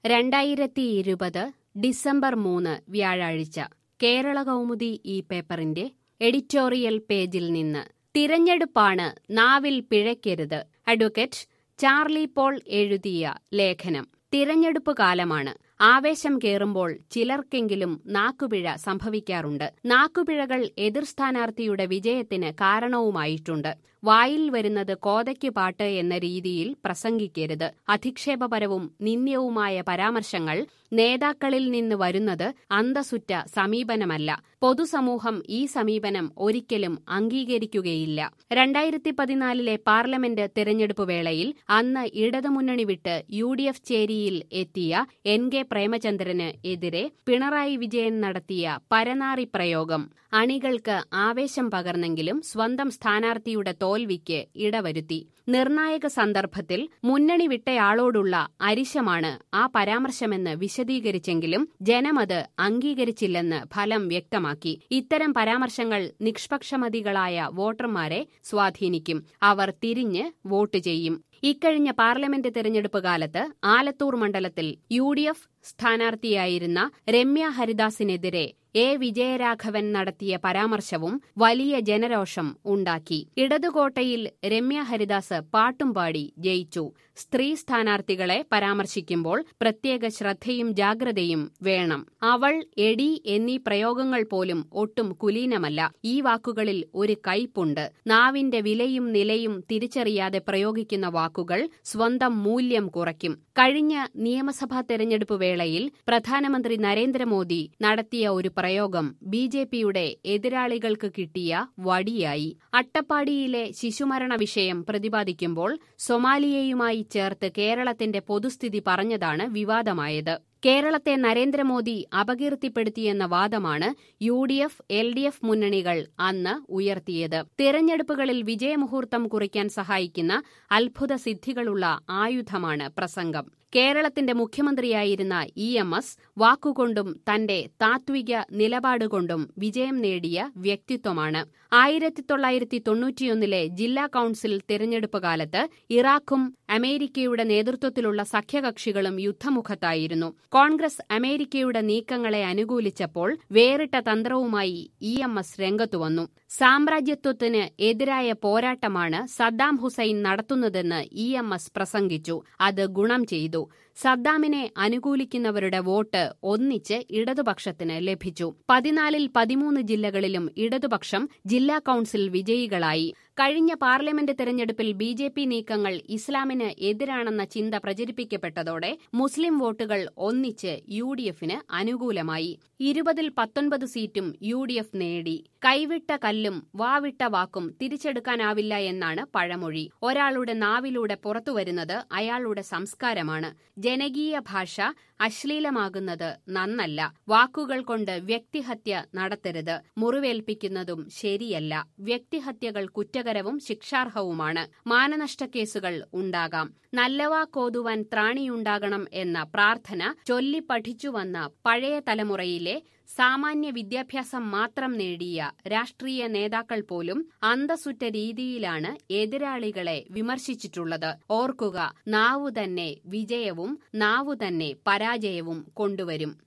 രണ്ടായിരത്തി ഇരുപത് ഡിസംബർ മൂന്ന് വ്യാഴാഴ്ച കേരള കൗമുദി ഈ പേപ്പറിന്റെ എഡിറ്റോറിയൽ പേജിൽ നിന്ന് തിരഞ്ഞെടുപ്പാണ് നാവിൽ പിഴയ്ക്കരുത് അഡ്വക്കേറ്റ് ചാർലി പോൾ എഴുതിയ ലേഖനം തിരഞ്ഞെടുപ്പ് കാലമാണ് ആവേശം കേറുമ്പോൾ ചിലർക്കെങ്കിലും നാക്കുപിഴ സംഭവിക്കാറുണ്ട് നാക്കുപിഴകൾ എതിർ സ്ഥാനാർത്ഥിയുടെ വിജയത്തിന് കാരണവുമായിട്ടുണ്ട് വായിൽ വരുന്നത് കോതയ്ക്ക് പാട്ട് എന്ന രീതിയിൽ പ്രസംഗിക്കരുത് അധിക്ഷേപപരവും നിന്ദ്യവുമായ പരാമർശങ്ങൾ നേതാക്കളിൽ നിന്ന് വരുന്നത് അന്തസുറ്റ സമീപനമല്ല പൊതുസമൂഹം ഈ സമീപനം ഒരിക്കലും അംഗീകരിക്കുകയില്ല രണ്ടായിരത്തി പതിനാലിലെ പാർലമെന്റ് തെരഞ്ഞെടുപ്പ് വേളയിൽ അന്ന് ഇടതുമുന്നണി വിട്ട് യു ഡി എഫ് ചേരിയിൽ എത്തിയ എൻ കെ പ്രേമചന്ദ്രന് എതിരെ പിണറായി വിജയൻ നടത്തിയ പരനാറി പ്രയോഗം അണികൾക്ക് ആവേശം പകർന്നെങ്കിലും സ്വന്തം സ്ഥാനാർത്ഥിയുടെ തോൽവിക്ക് ഇടവരുത്തി നിർണായക സന്ദർഭത്തിൽ മുന്നണി വിട്ടയാളോടുള്ള അരിശമാണ് ആ പരാമർശമെന്ന് വിശദീകരിച്ചെങ്കിലും ജനമത് അംഗീകരിച്ചില്ലെന്ന് ഫലം വ്യക്തമാക്കി ഇത്തരം പരാമർശങ്ങൾ നിഷ്പക്ഷമതികളായ വോട്ടർമാരെ സ്വാധീനിക്കും അവർ തിരിഞ്ഞ് വോട്ട് ചെയ്യും ഇക്കഴിഞ്ഞ പാർലമെന്റ് തെരഞ്ഞെടുപ്പ് കാലത്ത് ആലത്തൂർ മണ്ഡലത്തിൽ യു ഡി എഫ് സ്ഥാനാർത്ഥിയായിരുന്ന രമ്യ ഹരിദാസിനെതിരെ എ വിജയരാഘവൻ നടത്തിയ പരാമർശവും വലിയ ജനരോഷം ഉണ്ടാക്കി ഇടതുകോട്ടയിൽ രമ്യ ഹരിദാസ് പാട്ടും പാടി ജയിച്ചു സ്ത്രീ സ്ഥാനാർത്ഥികളെ പരാമർശിക്കുമ്പോൾ പ്രത്യേക ശ്രദ്ധയും ജാഗ്രതയും വേണം അവൾ എടി എന്നീ പ്രയോഗങ്ങൾ പോലും ഒട്ടും കുലീനമല്ല ഈ വാക്കുകളിൽ ഒരു കയ്പുണ്ട് നാവിന്റെ വിലയും നിലയും തിരിച്ചറിയാതെ പ്രയോഗിക്കുന്ന വാക്കുകൾ സ്വന്തം മൂല്യം കുറയ്ക്കും കഴിഞ്ഞ നിയമസഭാ തെരഞ്ഞെടുപ്പ് വേളയിൽ പ്രധാനമന്ത്രി നരേന്ദ്രമോദി നടത്തിയ ഒരു പ്രയോഗം ബി ജെ പിയുടെ എതിരാളികൾക്ക് കിട്ടിയ വടിയായി അട്ടപ്പാടിയിലെ ശിശുമരണ വിഷയം പ്രതിപാദിക്കുമ്പോൾ സൊമാലിയയുമായി ചേർത്ത് കേരളത്തിന്റെ പൊതുസ്ഥിതി പറഞ്ഞതാണ് വിവാദമായത് കേരളത്തെ നരേന്ദ്രമോദി അപകീർത്തിപ്പെടുത്തിയെന്ന വാദമാണ് U D F L D F മുന്നണികൾ അന്ന് ഉയർത്തിയത് തിരഞ്ഞെടുപ്പുകളിൽ വിജയമുഹൂർത്തം കുറിക്കാൻ സഹായിക്കുന്ന അത്ഭുത സിദ്ധികളുള്ള ആയുധമാണ് പ്രസംഗം കേരളത്തിന്റെ മുഖ്യമന്ത്രിയായിരുന്ന ഇ എം എസ് വാക്കുകൊണ്ടും തന്റെ താത്വിക നിലപാടുകൊണ്ടും വിജയം നേടിയ വ്യക്തിത്വമാണ് ആയിരത്തി തൊള്ളായിരത്തി തൊണ്ണൂറ്റിയൊന്നിലെ ജില്ലാ കൌൺസിൽ തിരഞ്ഞെടുപ്പ് കാലത്ത് ഇറാഖും അമേരിക്കയുടെ നേതൃത്വത്തിലുള്ള സഖ്യകക്ഷികളും യുദ്ധമുഖത്തായിരുന്നു കോൺഗ്രസ് അമേരിക്കയുടെ നീക്കങ്ങളെ അനുകൂലിച്ചപ്പോൾ വേറിട്ട തന്ത്രവുമായി ഇ എം എസ് രംഗത്തുവന്നു സാമ്രാജ്യത്വത്തിന് എതിരായ പോരാട്ടമാണ് സദ്ദാം ഹുസൈൻ നടത്തുന്നതെന്ന് ഇ എം എസ് പ്രസംഗിച്ചു അത് ഗുണം ചെയ്തു സദ്ദാമിനെ അനുകൂലിക്കുന്നവരുടെ വോട്ട് ഒന്നിച്ച് ഇടതുപക്ഷത്തിന് ലഭിച്ചു പതിനാലിൽ പതിമൂന്ന് ജില്ലകളിലും ഇടതുപക്ഷം ജില്ലാ കൌൺസിൽ വിജയികളായി കഴിഞ്ഞ പാർലമെന്റ് തെരഞ്ഞെടുപ്പിൽ ബി ജെ പി നീക്കങ്ങൾ ഇസ്ലാമിന് എതിരാണെന്ന ചിന്ത പ്രചരിപ്പിക്കപ്പെട്ടതോടെ മുസ്ലിം വോട്ടുകൾ ഒന്നിച്ച് യു ഡി എഫിന് അനുകൂലമായി ഇരുപതിൽ പത്തൊൻപത് സീറ്റും യു ഡി എഫ് നേടി കൈവിട്ട കല്ലും വാവിട്ട വാക്കും തിരിച്ചെടുക്കാനാവില്ല എന്നാണ് പഴമൊഴി ഒരാളുടെ നാവിലൂടെ പുറത്തുവരുന്നത് അയാളുടെ സംസ്കാരമാണ് ജനകീയ ഭാഷ അശ്ലീലമാകുന്നത് നന്നല്ല വാക്കുകൾ കൊണ്ട് വ്യക്തിഹത്യ നടത്തരുത് മുറിവേൽപ്പിക്കുന്നതും ശരിയല്ല വ്യക്തിഹത്യകൾ കുറ്റകരവും ശിക്ഷാർഹവുമാണ് മാനനഷ്ടക്കേസുകൾ ഉണ്ടാകാം നല്ലവാക്കോതുവാൻ ത്രാണിയുണ്ടാകണം എന്ന പ്രാർത്ഥന ചൊല്ലിപ്പഠിച്ചുവന്ന പഴയ തലമുറയിലെ സാമാന്യ വിദ്യാഭ്യാസം മാത്രം നേടിയ രാഷ്ട്രീയ നേതാക്കൾ പോലും അന്തസുറ്റ രീതിയിലാണ് എതിരാളികളെ വിമർശിച്ചിട്ടുള്ളത് ഓർക്കുക നാവു തന്നെ വിജയവും നാവു തന്നെ പരാജയവും കൊണ്ടുവരും